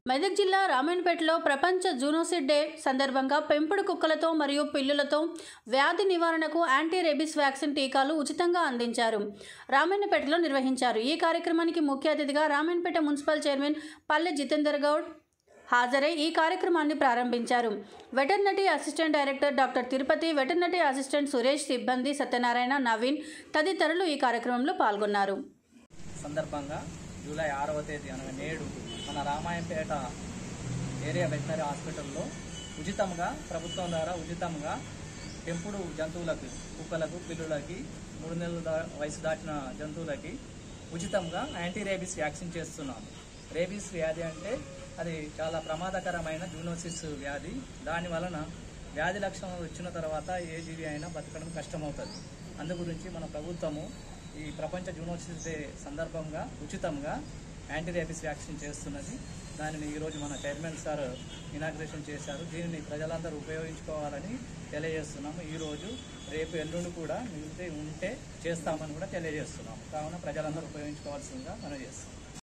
మెదక్ జిల్లా రామాయణపేటలో ప్రపంచ జూనోసిడ్ డే సందర్భంగా పెంపుడు కుక్కలతో మరియు పిల్లులతో వ్యాధి నివారణకు యాంటీ రేబిస్ వ్యాక్సిన్ టీకాలు ఉచితంగా అందించారు రామాయణపేటలో నిర్వహించారు ఈ కార్యక్రమానికి ముఖ్య అతిథిగా రామాయణపేట మున్సిపల్ చైర్మన్ పల్లె జితేందర్ గౌడ్ హాజరై ఈ కార్యక్రమాన్ని ప్రారంభించారు veterinary assistant director doctor Tirupati veterinary assistant Suresh సిబ్బంది సత్యనారాయణ నవీన్ తదితరులు ఈ కార్యక్రమంలో పాల్గొన్నారు సందర్భంగా జూలై ఆరవ తేదీ అనగా నేడు మన రామాయంపేట ఏరియా వెటనరీ హాస్పిటల్లో ఉచితంగా ప్రభుత్వం ద్వారా ఉచితంగా పెంపుడు జంతువులకు కుక్కలకు పిల్లులకి మూడు నెలల దా- వయసు దాటిన జంతువులకి ఉచితంగా యాంటీ రేబీస్ వ్యాక్సిన్ చేస్తున్నాము రేబీస్ వ్యాధి అంటే అది చాలా ప్రమాదకరమైన జూనోసిస్ వ్యాధి దాని వలన వ్యాధి లక్షణాలు వచ్చిన తర్వాత ఏ జీవి అయినా బతకడం కష్టమవుతుంది అందు గురించి మన ప్రభుత్వము ఈ ప్రపంచ జూనోసిస్ డే సందర్భంగా ఉచితంగా యాంటీ రేబిస్ వ్యాక్సిన్ చేస్తున్నది దానిని ఈరోజు మన చైర్మన్ సార్ ఇనాగ్రేషన్ చేశారు దీనిని ప్రజలందరూ ఉపయోగించుకోవాలని తెలియజేస్తున్నాము ఈరోజు రేపు ఎల్లుండి కూడా మిగిలితే ఉంటే చేస్తామని కూడా తెలియజేస్తున్నాము కావున ప్రజలందరూ ఉపయోగించుకోవాల్సిందిగా మనం చేస్తున్నాం